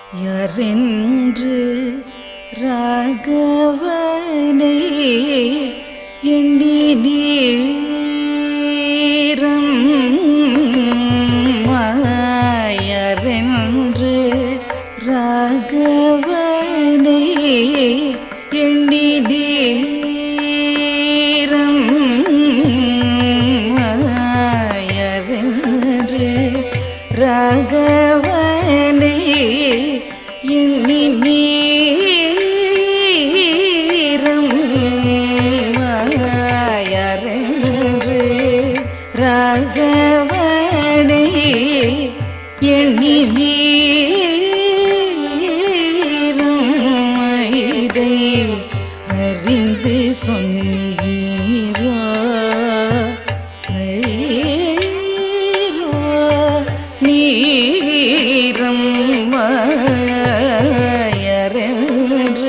யாரென்று ராகவனை எண்ணி நீரம் யாரென்று ராகவனை எண்ணி நீரம் யாரென்று ராகவனை எண்ணி நீரம் யாரென்று ராகவனை எண்ணி நீரம் இதை அறிந்து சொன்னீரோ ஐரோ நீரம் மாயரென்று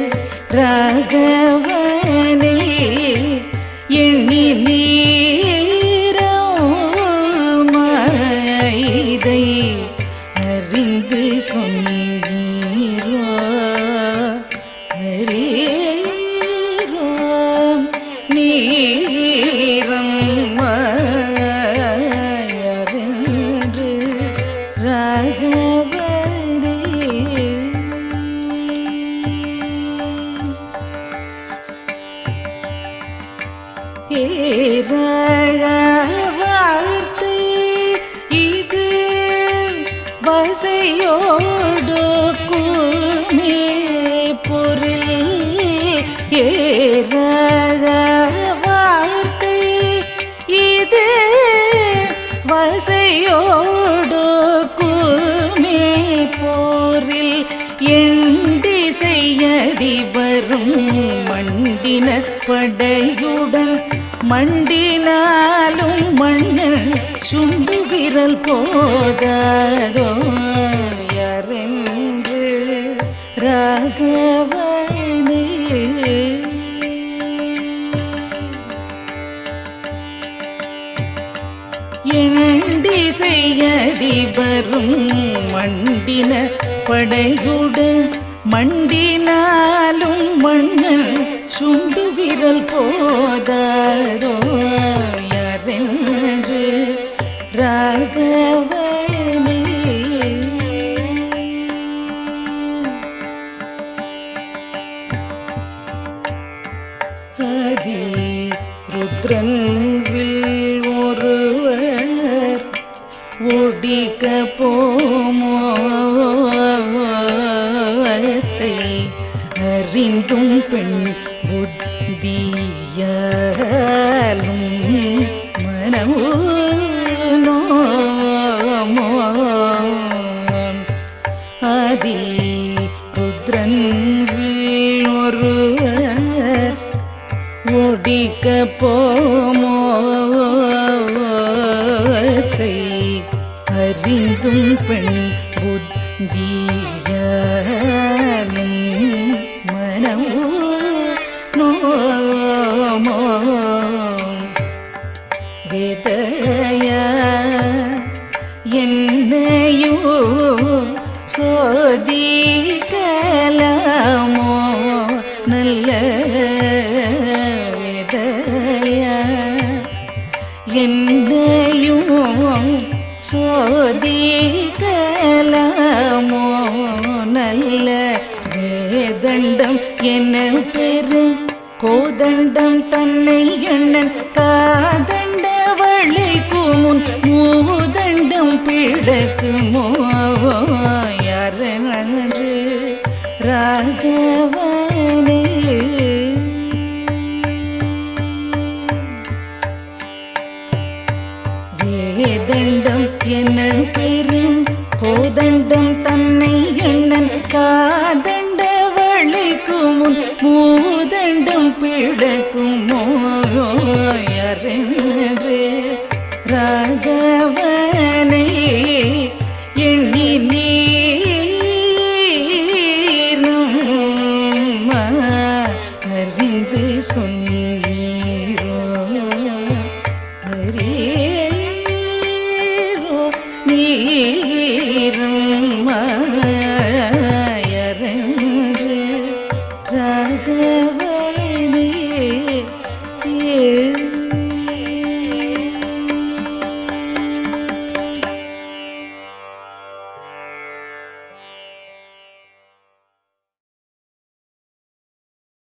ராகவனே எண்ணி நீரமாய்தை அறிந்து சொன்னீரோ ஹரீரோ நீரம் மாயரென்று ராகவரே வார்த்தை இது வசையோடு கூமே பொருள் ஏரக வார்த்தை இது வசையோடு கூமே போரில் எண்டி செய்யதி வரும் மண்டின படையுடன் மண்டினாலும் மண்ணன் சுண்டு விரல் போதாதோ யாரென்று ராகவனே எண்டி செய்யதி வரும் மண்டின படையுடன் மண்டினாலும் மண்ணன் சுண்டு விரல் போதாரோ யாரென்று ராகவனே ஆதி ருத்ரன் வில் ஒருவர் ஒடிக்க போமோத்தை அறிந்தும் பெண் புத்தியாலும் மனமோ ஆதி ருத்ரன் வில் ஒருவர் ஒடிக்க போமோத்தை அறிந்தும் பெண் புத்தியாலும் மனமோ நோமோ வேதய என்னையோ சோதிக்கலாமோ நல்ல வேதய என்னையும் சோதிக்கலாமோ நல்ல வேதண்டம் என பெரு கோதண்டம் தன்னை எண்ணன் காதண்ட வளைக்கும் முன் மூதண்டம் பிழக்குமோ யாரென்று ராகவனே வேதண்டம் என பெரும் கோதண்டம் தன்னை எண்ணன் காதண்ட வளைக்கும் முன் மூதண்டம் பிழக்கும் மோயரென்று ராகவனை எண்ணி நீரும் அறிந்து சொன்னீரோ ஹரீரோ நீரம் கனக